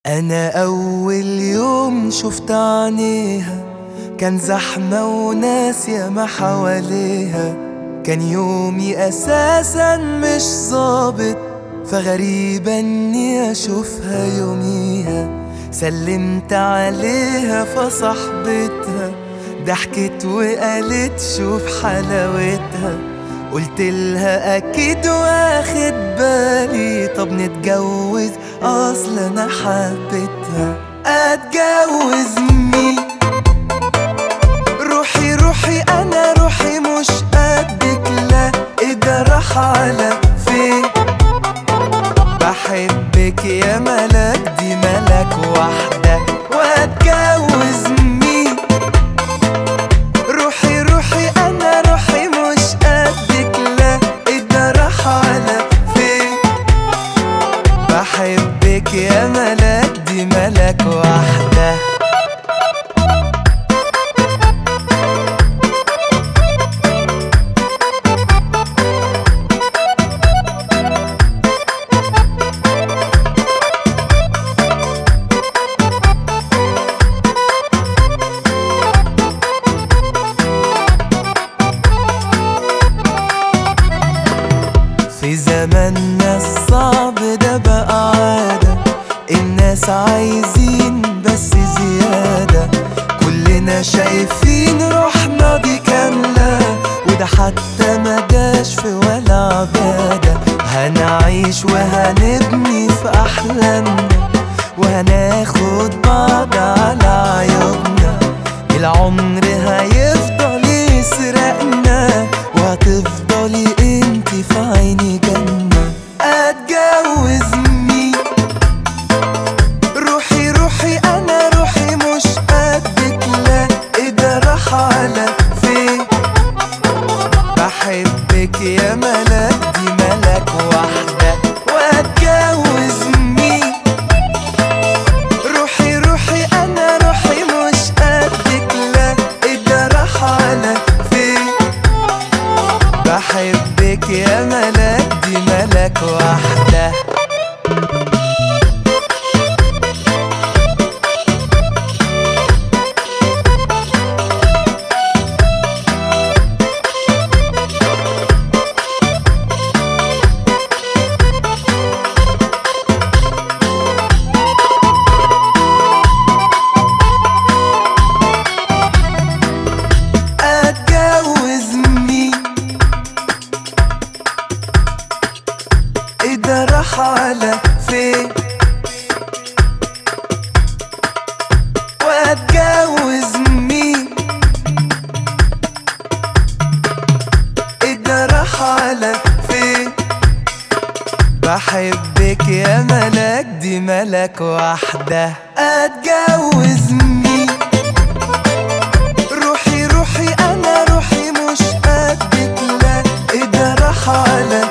أنا أول يوم شفت عينيها كان زحمة وناس ياما حواليها كان يومي أساسا مش ظابط فغريبة إني أشوفها يوميها سلمت عليها فصاحبتها ضحكت وقالت شوف حلاوتها قلت لها اكيد واخد بالي طب نتجوز اصل انا حبيتها اتجوز مين روحي روحي انا روحي مش قدك لا ايه ده راح على فين بحبك يا ملك دي ملك واحدة واتجوز مين روحي روحي انا روحي مش قدك لا ايه ده راح على فين بحبك يا ملك دي ملك واحده في زماننا الصعب ده بقى عادة الناس عايزين بس زيادة كلنا شايفين روحنا دي كاملة وده حتى ما جاش في ولا عبادة هنعيش وهنبني في أحلامنا وهناخد بعض على عيوبنا العمر هيفضل يسرقنا وهتفضلي انتي في عيني جنة اتجوز مين روحي روحي انا روحي مش قدك لا ايه ده راح على فين بحبك يا ملك دي ملك واحدة واتجوز مين روحي روحي انا روحي مش قدك لا ايه ده راح على فين بحبك يا ملك دي ملك واحده اتجوز مين ايه ده راح على فين واتجوز مين ايه ده راح على فين بحبك يا ملك دي ملك واحدة اتجوز مين روحي روحي انا روحي مش قدك لا ايه ده راح على